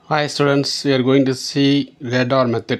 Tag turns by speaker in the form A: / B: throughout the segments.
A: Hi students, we are going to see radar method.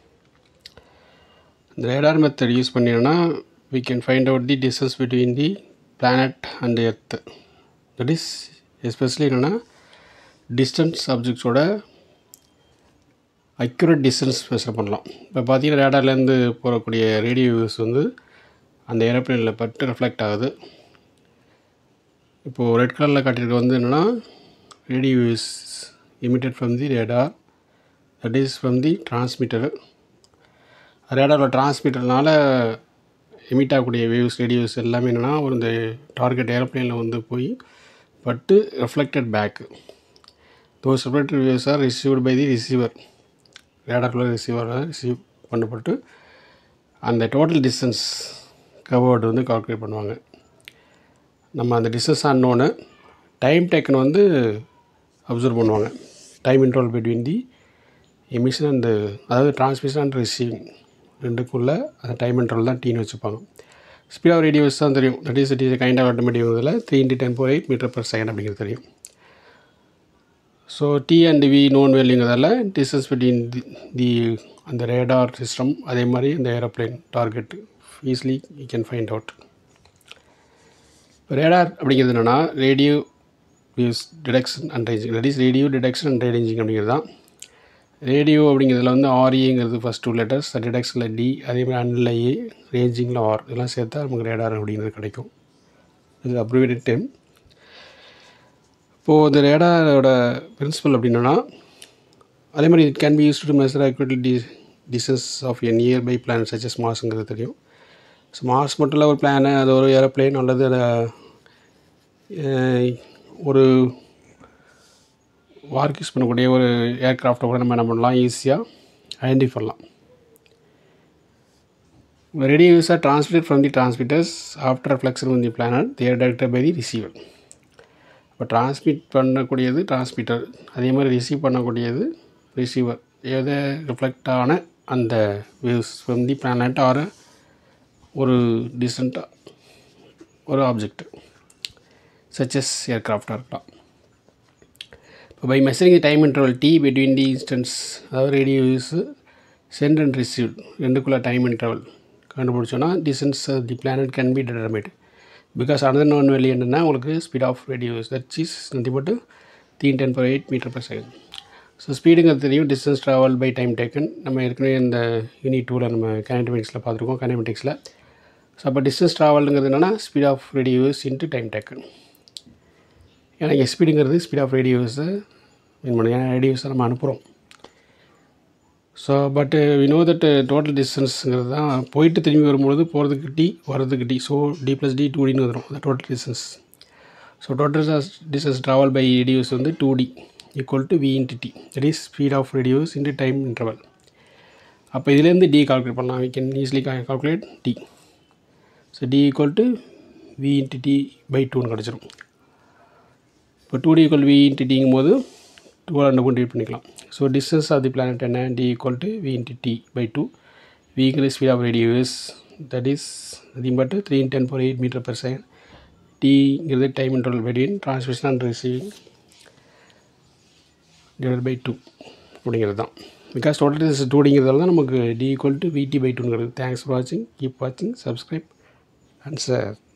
A: The radar method use பண்ணினோன்னா we can find out the distance between the planet and earth. That is especially என்னென்னா distance objectஸோட accurate distance measure பண்ணலாம் இப்போ பார்த்தீங்கன்னா ரேடார்லேருந்து போகக்கூடிய radio waves வந்து அந்த ஏரோப்ளேனில் பட்டு ரிஃப்ளெக்ட் ஆகுது இப்போது ரெட் கலரில் காட்டியிருக்க வந்து என்னென்னா radio waves emitted from the radar that is from the transmitter ரேடாரில் டிரான்ஸ்மிட்டர்னால எமிட் ஆகக்கூடிய வேவ்ஸ் ரேடியோஸ் எல்லாமே என்னென்னா ஒரு இந்த டார்கெட் ஏரோப்ளேனில் வந்து போய் பட்டு reflected back those reflected waves are received by the receiver ரேடார்குள்ள ரிசீவராக ரிசீவ் பண்ணப்பட்டு அந்த டோட்டல் டிஸ்டன்ஸ் கவர்டு வந்து கால்குலேட் பண்ணுவாங்க நம்ம அந்த டிஸ்டன்ஸ் அன்னோன்னு டைம் டேக்கன் வந்து அப்சர்வ் பண்ணுவாங்க time interval between the emission and அதாவது டிரான்ஸ்மிஷன் அண்ட் ரிசீவிங் ரெண்டுக்குள்ளே அந்த டைம் இன்ட்ரோல் தான் டீன்னு வச்சுப்பாங்க ஸ்பீட் ஆஃப் ரேடியோஸ் தான் தெரியும் that is it is kind of automatic இதில் three into ten four eight meter per second அப்படிங்கிறது தெரியும் so T and V known வேல்யூங்கிறதால டிஸ்டன்ஸ் பிட்வீன் தி தி அந்த ரேடார் சிஸ்டம் அதே மாதிரி இந்த aeroplane target easily you can find out radar அப்படிங்கிறது என்னென்னா radio waves detection and ranging that is radio detection and ranging அப்படிங்கிறது தான் ரேடியோ அப்படிங்கிறதுல வந்து ஆர்ஏங்கிறது ஃபஸ்ட் டூ லெட்டர்ஸ் டிடெக்ஷனில் டி அதே மாதிரி அன்னில் ஏ ரேஞ்சிங்கில் ஆர் இதெல்லாம் சேர்த்தா நமக்கு ரேடார் அப்படிங்கிறது கிடைக்கும் இது அப்ரிவேட்டட் டைம் இப்போது இந்த ரேடாரோட பிரின்சிபல் அப்படின்னா அதே மாதிரி it can be use to measure accurately the distance of a nearby planet such as மாஸுங்கிறது தெரியும் ஸோ மாஸ் மட்டும் இல்லை ஒரு பிளானு அது ஒரு ஏரோப்ளேன் அல்லது அதை ஒரு வார்க் யூஸ் பண்ணக்கூடிய ஒரு ஏர்க்ராஃப்டை கூட நம்ம என்ன பண்ணலாம் ஈஸியாக ஐடென்டிஃபை பண்ணலாம் radios are transmitted from the transmitters after reflection on the planet they're directed by the receiver இப்போ டிரான்ஸ்மிட் பண்ணக்கூடியது டிரான்ஸ்மிட்டர் அதே மாதிரி ரிசீவ் பண்ணக்கூடியது ரிசீவர் எதை ரிஃப்ளெக்ட் ஆன அந்த waves from the planet or ஒரு டிசண்ட்டாக ஒரு ஆப்ஜெக்ட் சச்சஸ் ஏர்க்ராஃப்டாக இருக்கலாம் இப்போ by measuring the time interval T between the instance அதாவது ரேடியோஸு சென்ட் அண்ட் ரிசீவ் ரெண்டுக்குள்ள டைம் இன்டர்வல் கண்டுபிடிச்சோன்னா distance the planet can be டிட்டர்மேட் because another known value என்னென்னா உங்களுக்கு speed of radios that is nothing but three ten power eight meter per second so ஸ்பீடுங்கிறது தெரியும் distance travel by time taken நம்ம ஏற்கனவே இந்த unit டூவில் நம்ம கைனமெட்டிக்ஸில் பார்த்துருக்கோம் கைனமெட்டிக்ஸில் ஸோ அப்போ டிஸ்டன்ஸ் ட்ராவலுங்கிறது என்னென்னா speed of radios into time taken ஏன்னா எஸ்பீடுங்கிறது ஸ்பீட் ஆஃப் ரேடியோஸை மீன் பண்ணி ஏன்னா ரேடியோஸை நம்ம அனுப்புகிறோம் so but we know that total டிஸ்டன்ஸுங்கிறது தான் போயிட்டு திரும்பி வரும்பொழுது போகிறதுக்கு டி வர்றதுக்கு D so D plus D two டின்னு வந்துடும் அந்த total distance so total distance travel by radios வந்து two D equal to V into T that is speed of radios into time interval அப்போ இதுலேருந்து டி கால்குலேட் பண்ணலாம் we can easily calculate D so D equal to V into T by டூன்னு கிடச்சிரும் இப்போ two D equal V இன்ட்டு டிங்கும் போது two ரெண்டு கொண்டு டிவைட் பண்ணிக்கலாம் so distance of the planet என்ன D equal to V into T by two விங்கிற speed of radios that is nothing but three in ten four eight meter per second டிங்கிறது time interval between transmission and receiving divide by two அப்படிங்கிறது தான் because total distance டூடிங்கிறதால தான் நமக்கு D equal to V T by டூங்கிறது thanks for வாட்சிங் keep வாட்சிங் subscribe and sir